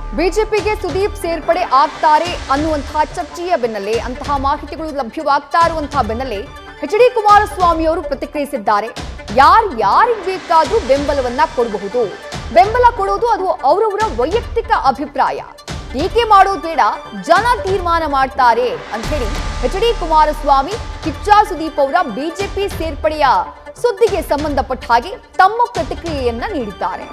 ಬಿಜೆಪಿಗೆ ಸುದೀಪ್ ಸೇರ್ಪಡೆ ಆಗ್ತಾರೆ ಅನ್ನುವಂತಹ ಚರ್ಚೆಯ ಬೆನ್ನಲ್ಲೇ ಅಂತಹ ಮಾಹಿತಿಗಳು ಲಭ್ಯವಾಗ್ತಾ ಇರುವಂತಹ ಬೆನ್ನಲ್ಲೇ ಎಚ್ ಡಿ ಕುಮಾರಸ್ವಾಮಿ ಅವರು ಪ್ರತಿಕ್ರಿಯಿಸಿದ್ದಾರೆ ಯಾರು ಯಾರಿಗೆ ಬೇಕಾದ್ರೂ ಬೆಂಬಲವನ್ನ ಕೊಡಬಹುದು ಬೆಂಬಲ ಕೊಡೋದು ಅದು ಅವರವರ ವೈಯಕ್ತಿಕ ಅಭಿಪ್ರಾಯ ಟೀಕೆ ಮಾಡೋದು ಬೇಡ ಜನ ತೀರ್ಮಾನ ಮಾಡ್ತಾರೆ ಅಂತ ಹೇಳಿ ಎಚ್ ಡಿ ಕುಮಾರಸ್ವಾಮಿ ಕಿಚ್ಚ ಸುದೀಪ್ ಅವರ ಬಿಜೆಪಿ ಸೇರ್ಪಡೆಯ ಸುದ್ದಿಗೆ ಸಂಬಂಧಪಟ್ಟ ಹಾಗೆ ತಮ್ಮ ಪ್ರತಿಕ್ರಿಯೆಯನ್ನ ನೀಡಿದ್ದಾರೆ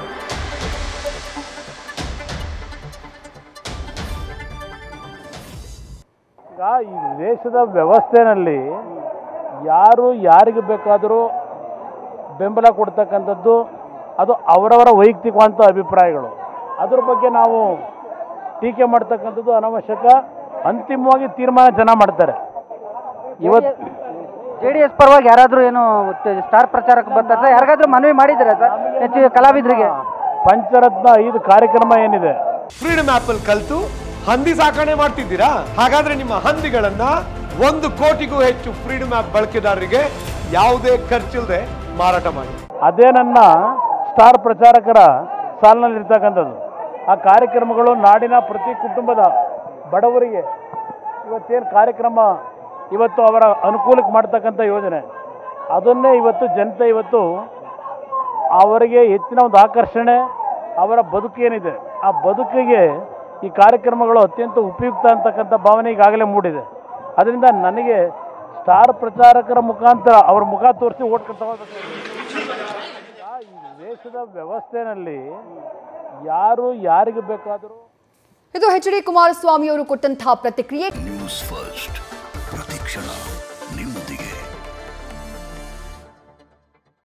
ಈಗ ಈ ದೇಶದ ವ್ಯವಸ್ಥೆನಲ್ಲಿ ಯಾರು ಯಾರಿಗೆ ಬೇಕಾದರೂ ಬೆಂಬಲ ಕೊಡ್ತಕ್ಕಂಥದ್ದು ಅದು ಅವರವರ ವೈಯಕ್ತಿಕವಂತ ಅಭಿಪ್ರಾಯಗಳು ಅದ್ರ ಬಗ್ಗೆ ನಾವು ಟೀಕೆ ಮಾಡ್ತಕ್ಕಂಥದ್ದು ಅನವಶ್ಯಕ ಅಂತಿಮವಾಗಿ ತೀರ್ಮಾನ ಜನ ಮಾಡ್ತಾರೆ ಇವತ್ತು ಜೆ ಡಿ ಎಸ್ ಪರವಾಗಿ ಯಾರಾದರೂ ಏನು ಟ- ಸ್ಟಾರ್ ಪ್ರಚಾರಕ್ಕೆ ಬರ್ತಾರೆ ಸರ್ ಯಾರಿಗಾದ್ರೂ ಮನವಿ ಮಾಡಿದ್ದೀರಾ ಸರ್ ಹೆಚ್ಚು ಕಲಾವಿದರಿಗೆ ಪಂಚರತ್ನ ಐದು ಕಾರ್ಯಕ್ರಮ ಏನಿದೆ ಫ್ರೀಡಮ್ ಆಪ್ ಅಲ್ಲಿ ಕಲ್ತು ಹಂದಿ ಸಾಕಣೆ ಮಾಡ್ತಿದ್ದೀರಾ ಹಾಗಾದ್ರೆ ನಿಮ್ಮ ಹಂದಿಗಳನ್ನ ಒಂದು ಕೋಟಿಗೂ ಹೆಚ್ಚು ಫ್ರೀಡಮ್ ಆಪ್ ಬಳಕೆದಾರರಿಗೆ ಯಾವುದೇ ಖರ್ಚಿಲ್ಲದೆ ಮಾರಾಟ ಮಾಡಿ ಅದೇ ನನ್ನ ಸ್ಟಾರ್ ಪ್ರಚಾರಕರ ಸಾಲಿನಲ್ಲಿರ್ತಕ್ಕಂಥದ್ದು ಆ ಕಾರ್ಯಕ್ರಮಗಳು ನಾಡಿನ ಪ್ರತಿ ಕುಟುಂಬದ ಬಡವರಿಗೆ ಇವತ್ತೇನು ಕಾರ್ಯಕ್ರಮ ಇವತ್ತು ಅವರ ಅನುಕೂಲಕ್ಕೆ ಮಾಡ್ತಕ್ಕಂಥ ಯೋಜನೆ ಅದನ್ನೇ ಇವತ್ತು ಜನತೆ ಇವತ್ತು ಅವರಿಗೆ ಹೆಚ್ಚಿನ ಒಂದು ಆಕರ್ಷಣೆ ಅವರ ಬದುಕೇನಿದೆ ಆ ಬದುಕಿಗೆ ಈ ಕಾರ್ಯಕ್ರಮಗಳು ಅತ್ಯಂತ ಉಪಯುಕ್ತ ಅಂತಕ್ಕಂಥ ಭಾವನೆ ಈಗಾಗಲೇ ಮೂಡಿದೆ ಅದರಿಂದ ನನಗೆ ಸ್ಟಾರ್ ಪ್ರಚಾರಕರ ಮುಖಾಂತರ ಅವ್ರ ಮುಖ ತೋರಿಸಿ ಓಟ್ ತಗೋಬೇಕು ಈ ದೇಶದ ವ್ಯವಸ್ಥೆನಲ್ಲಿ ಯಾರು ಯಾರಿಗೆ ಬೇಕಾದರೂ ಇದು ಎಚ್ ಡಿ ಕುಮಾರಸ್ವಾಮಿ ಅವರು ಕೊಟ್ಟಂತಹ ಪ್ರತಿಕ್ರಿಯೆ ನ್ಯೂಸ್ ಫಸ್ಟ್